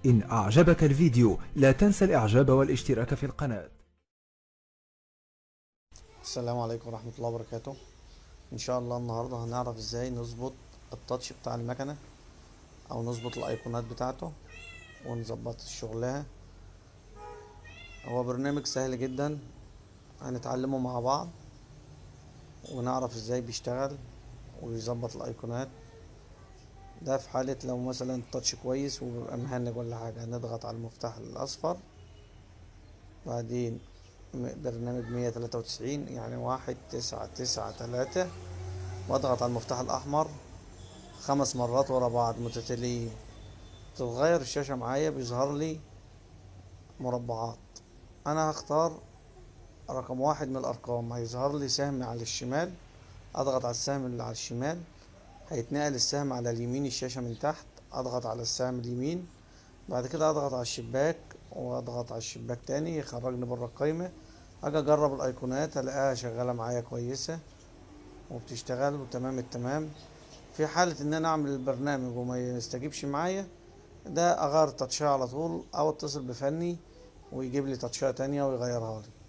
إن أعجبك الفيديو لا تنسى الإعجاب والاشتراك في القناة السلام عليكم ورحمة الله وبركاته ان شاء الله النهاردة هنعرف ازاي نظبط التاتش بتاع المكنة او نظبط الايقونات بتاعته ونظبط شغلها هو برنامج سهل جدا هنتعلمه مع بعض ونعرف ازاي بيشتغل ويظبط الايقونات ده في حالة لو مثلا التاتش كويس وبيبقى مهنج ولا حاجة هنضغط على المفتاح الاصفر بعدين برنامج مية تلاتة وتسعين يعني واحد تسعة تسعة تلاتة واضغط على المفتاح الأحمر خمس مرات ورا بعض متتاليين تتغير الشاشة معايا بيظهر لي مربعات أنا هختار رقم واحد من الأرقام هيظهر لي سهم على الشمال أضغط على السهم اللي على الشمال هيتنقل السهم على اليمين الشاشة من تحت أضغط على السهم اليمين بعد كده أضغط على الشباك واضغط على الشباك تاني يخرجني بره القايمة اجي اجرب الايقونات الاقيها شغالة معايا كويسة وبتشتغل وتمام التمام في حالة ان انا اعمل البرنامج وما يستجيبش معايا ده اغير تاتشها على طول او اتصل بفني ويجيب لي تاتشها تانية ويغيرها لي